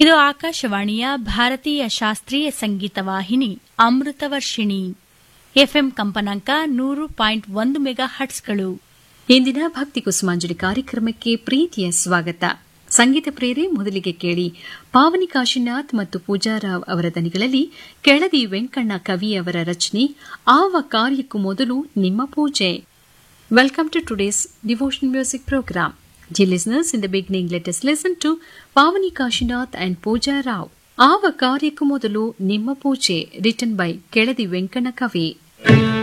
ಇದು ಆಕಾಶವಾಣಿಯ ಭಾರತೀಯ ಶಾಸ್ತ್ರೀಯ ಸಂಗೀತ ವಾಹಿನಿ ಅಮೃತವರ್ಷಿಣಿ ಎಫ್ಎಂ ಕಂಪನಾಂಕ ನೂರು ಪಾಯಿಂಟ್ ಒಂದು ಮೆಗಾ ಹಟ್ಸ್ಗಳು ಇಂದಿನ ಭಕ್ತಿ ಕುಸುಮಾಂಜಲಿ ಕಾರ್ಯಕ್ರಮಕ್ಕೆ ಪ್ರೀತಿಯ ಸ್ವಾಗತ ಸಂಗೀತ ಪ್ರೇರೆ ಮೊದಲಿಗೆ ಕೇಳಿ ಪಾವನಿ ಕಾಶಿನಾಥ್ ಮತ್ತು ಪೂಜಾರಾವ್ ಅವರ ದನಿಗಳಲ್ಲಿ ಕೆಳದಿ ವೆಂಕಣ್ಣ ಕವಿ ಅವರ ರಚನೆ ಆವ ಕಾರ್ಯಕ್ಕೂ ಮೊದಲು ನಿಮ್ಮ ಪೂಜೆ welcome to today's devotion music programme Dear listeners, in the beginning, let us listen to Pavani Kashinath and Pooja Rao. ಆವ ಕಾರ್ಯಕ್ಕೂ ಮೊದಲು ನಿಮ್ಮ ಪೂಜೆ ರಿಟನ್ ಬೈ ಕೆಳದಿ ವೆಂಕಣ್ಣ ಕವಿ